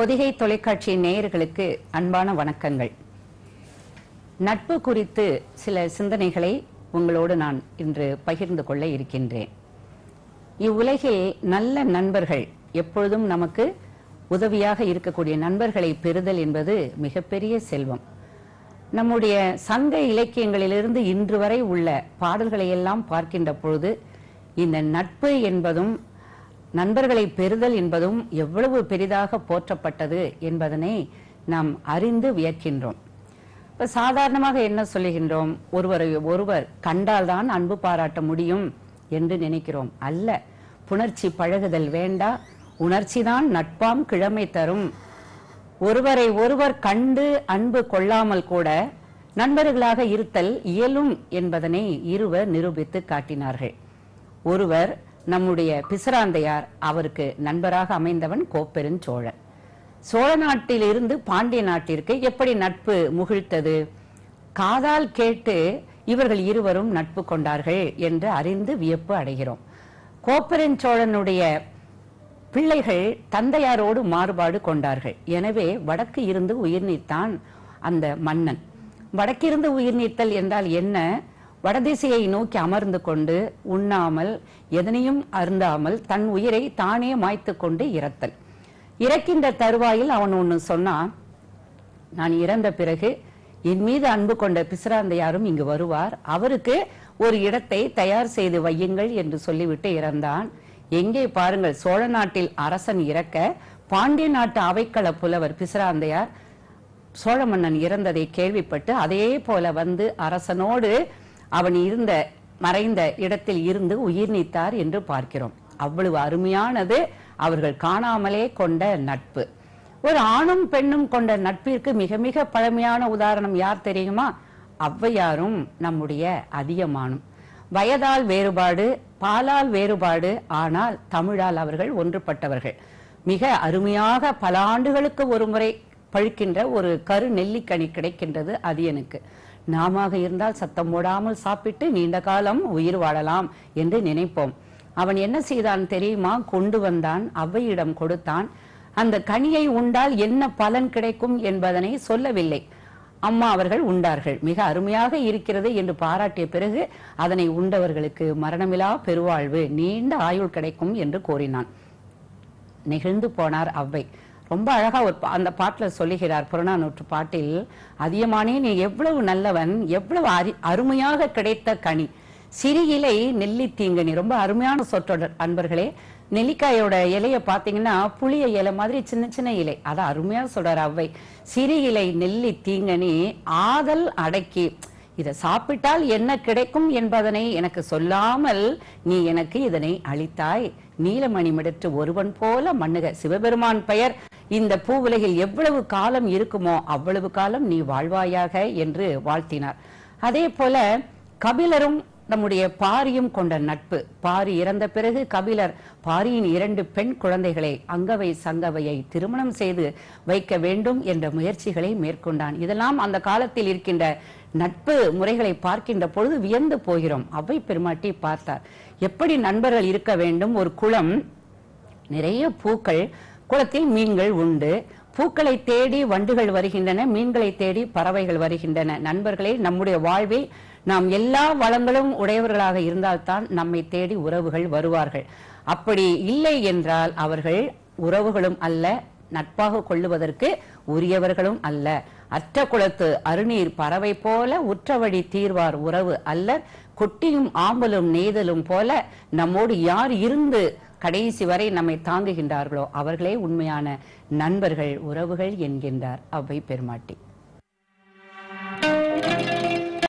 பொதிகை தொலைக்காட்சி நேயர்களுக்கு அன்பான வணக்கங்கள் நட்பு குறித்து சில சிந்தனைகளை உங்களோடு நான் இன்று பகிர்ந்து கொள்ள இருக்கின்றேன் இவ்வுலகில் நல்ல நண்பர்கள் எப்பொழுதும் நமக்கு உதவியாக இருக்கக்கூடிய நண்பர்களை பெறுதல் என்பது மிகப்பெரிய செல்வம் நம்முடைய சங்க இலக்கியங்களிலிருந்து இன்று வரை உள்ள பாடல்களை எல்லாம் பார்க்கின்ற பொழுது இந்த நட்பு என்பதும் நண்பர்களை பெறுதல் என்பதும் எவ்வளவு பெரிதாக போற்றப்பட்டது என்பதனை நாம் அறிந்து வியக்கின்றோம் இப்ப சாதாரணமாக என்ன சொல்லுகின்றோம் ஒருவரை ஒருவர் கண்டால்தான் அன்பு பாராட்ட முடியும் என்று நினைக்கிறோம் அல்ல புணர்ச்சி பழகுதல் வேண்டா உணர்ச்சிதான் நட்பாம் கிழமை தரும் ஒருவரை ஒருவர் கண்டு அன்பு கொள்ளாமல் கூட நண்பர்களாக இருத்தல் இயலும் என்பதனை இருவர் நிரூபித்து காட்டினார்கள் ஒருவர் நம்முடைய பிசிராந்தையார் அவருக்கு நண்பராக அமைந்தவன் கோப்பெருஞ்சோழன் சோழ நாட்டில் இருந்து பாண்டிய நாட்டிற்கு எப்படி நட்பு முகிழ்த்தது காதால் கேட்டு இவர்கள் இருவரும் நட்பு கொண்டார்கள் என்று அறிந்து வியப்பு அடைகிறோம் கோப்பெருஞ்சோழனுடைய பிள்ளைகள் தந்தையாரோடு மாறுபாடு கொண்டார்கள் எனவே வடக்கு இருந்து உயிர் நீத்தான் அந்த மன்னன் வடக்கிருந்து உயிர் நீத்தல் என்றால் என்ன வடதிசையை நோக்கி அமர்ந்து கொண்டு உண்ணாமல் எதனையும் அருந்தாமல் தன் உயிரை தானே மாய்த்து கொண்டு இறத்தல் இறக்கின்ற தருவாயில் அவன் ஒன்று சொன்னான் நான் இறந்த பிறகு என் மீது அன்பு கொண்ட பிசிராந்தையாரும் இங்கு வருவார் அவருக்கு ஒரு இடத்தை தயார் செய்து வையுங்கள் என்று சொல்லிவிட்டு இறந்தான் எங்கே பாருங்கள் சோழ நாட்டில் அரசன் இறக்க பாண்டிய நாட்டு அவைக்கள புலவர் பிசிராந்தையார் சோழ மன்னன் இறந்ததை கேள்விப்பட்டு அதே போல வந்து அரசனோடு அவன் இருந்த மறைந்த இடத்தில் இருந்து உயிர் நீத்தார் என்று பார்க்கிறோம் அவ்வளவு அருமையானது அவர்கள் காணாமலே கொண்ட நட்பு ஒரு ஆணும் பெண்ணும் கொண்ட நட்பிற்கு மிக மிக பழமையான உதாரணம் யார் தெரியுமா ஔவையாரும் நம்முடைய அதியமானும் வயதால் வேறுபாடு பாலால் வேறுபாடு ஆனால் தமிழால் அவர்கள் ஒன்றுபட்டவர்கள் மிக அருமையாக பல ஆண்டுகளுக்கு ஒரு முறை பழுக்கின்ற ஒரு கரு நெல்லிக்கனி கிடைக்கின்றது அதியனுக்கு நாம இருந்தால் சத்தம் போடாமல் சாப்பிட்டு நீண்ட காலம் உயிர் வாழலாம் என்று நினைப்போம் அவன் என்ன செய்தான் தெரியுமா கொண்டு வந்தான் அவ்வையிடம் கொடுத்தான் அந்த கனியை உண்டால் என்ன பலன் கிடைக்கும் என்பதனை சொல்லவில்லை அம்மா அவர்கள் உண்டார்கள் மிக அருமையாக இருக்கிறது என்று பாராட்டிய பிறகு அதனை உண்டவர்களுக்கு மரணமிலா பெருவாழ்வு நீண்ட ஆயுள் கிடைக்கும் என்று கூறினான் நெகிழ்ந்து போனார் அவ்வை ரொம்ப அழகா ஒரு பா- அந்த பாட்டுல சொல்லுகிறார் புறநானூற்று பாட்டில் அதியமானே நீ எவ்வளவு நல்லவன் எவ்வளவு அரி அருமையாக கிடைத்த கனி சிறு இலை நெல்லி தீங்கனி ரொம்ப அருமையான சொற்றொடர் அன்பர்களே நெல்லிக்காயோட இலைய பாத்தீங்கன்னா புளிய இலை மாதிரி சின்ன சின்ன இலை அதை அருமையா சொல்றார் அவ்வை சிறு இலை நெல்லி தீங்கனி ஆதல் அடக்கி இதை சாப்பிட்டால் என்ன கிடைக்கும் என்பதனை எனக்கு சொல்லாமல் நீ எனக்கு இதனை அளித்தாய் நீலமணி மிடற்று ஒருவன் போல மண்ணுக சிவபெருமான் பெயர் இந்த பூவுலகில் எவ்வளவு காலம் இருக்குமோ அவ்வளவு காலம் நீ வாழ்வாயாக என்று வாழ்த்தினார் அதே போல கபிலரும் நம்முடைய பாரியும் கொண்ட நட்பு பாரி இறந்த பிறகு கபிலர் பாரியின் இரண்டு பெண் குழந்தைகளை அங்கவை சங்கவையை திருமணம் செய்து வைக்க வேண்டும் என்ற முயற்சிகளை மேற்கொண்டான் இதெல்லாம் அந்த காலத்தில் இருக்கின்ற நட்பு முறைகளை பார்க்கின்ற பொழுது வியந்து போகிறோம் அவ்வை பெருமாட்டி பார்த்தார் எப்படி நண்பர்கள் இருக்க வேண்டும் ஒரு குளம் நிறைய பூக்கள் குளத்தில் மீன்கள் உண்டு பூக்களை தேடி வண்டுகள் வருகின்றன மீன்களை தேடி பறவைகள் வருகின்றன நண்பர்களே நம்முடைய வாழ்வில் நாம் எல்லா வளங்களும் உடையவர்களாக இருந்தால்தான் நம்மை தேடி உறவுகள் வருவார்கள் அப்படி இல்லை என்றால் அவர்கள் உறவுகளும் அல்ல நட்பாக கொள்ளுவதற்கு உரியவர்களும் அல்ல அற்ற குளத்து அருநீர் பறவை போல உற்றவழி தீர்வார் உறவு அல்ல கொட்டியும் ஆம்பலும் நெய்தலும் போல நம்மோடு யார் இருந்து கடைசி வரை நம்மை தாங்குகின்றார்களோ அவர்களே உண்மையான நண்பர்கள் உறவுகள் என்கின்றார் அவ்வை பெருமாட்டி